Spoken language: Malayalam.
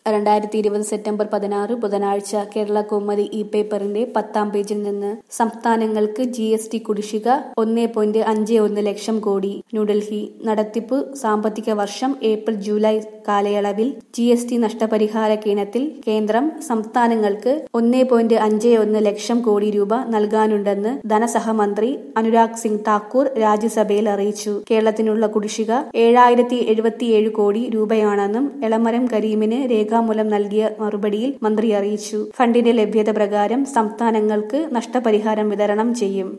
രണ്ടായിരത്തി ഇരുപത് സെപ്റ്റംബർ പതിനാറ് ബുധനാഴ്ച കേരള കൗമുദി ഇ പേപ്പറിന്റെ പത്താം പേജിൽ നിന്ന് സംസ്ഥാനങ്ങൾക്ക് ജി എസ് ടി കുടിശ്ശിക ഒന്നേ പോയിന്റ് അഞ്ച് ഒന്ന് ലക്ഷം കോടി ന്യൂഡൽഹി നടത്തിപ്പ് സാമ്പത്തിക വർഷം ഏപ്രിൽ ജൂലൈ കാലയളവിൽ ജി എസ് ടി നഷ്ടപരിഹാര ഇനത്തിൽ കേന്ദ്രം സംസ്ഥാനങ്ങൾക്ക് ഒന്നേ പോയിന്റ് അഞ്ച് ഒന്ന് ലക്ഷം കോടി രൂപ നൽകാനുണ്ടെന്ന് ധനസഹമന്ത്രി അനുരാഗ് സിംഗ് താക്കൂർ രാജ്യസഭയിൽ അറിയിച്ചു കേരളത്തിനുള്ള കുടിശ്ശിക ഏഴായിരത്തി എഴുപത്തിയേഴ് കോടി രൂപയാണെന്നും എളമരം കരീമിന് രേഖാമൂലം നൽകിയ മറുപടിയിൽ മന്ത്രി അറിയിച്ചു ഫണ്ടിന്റെ ലഭ്യത പ്രകാരം സംസ്ഥാനങ്ങൾക്ക് നഷ്ടപരിഹാരം വിതരണം ചെയ്യും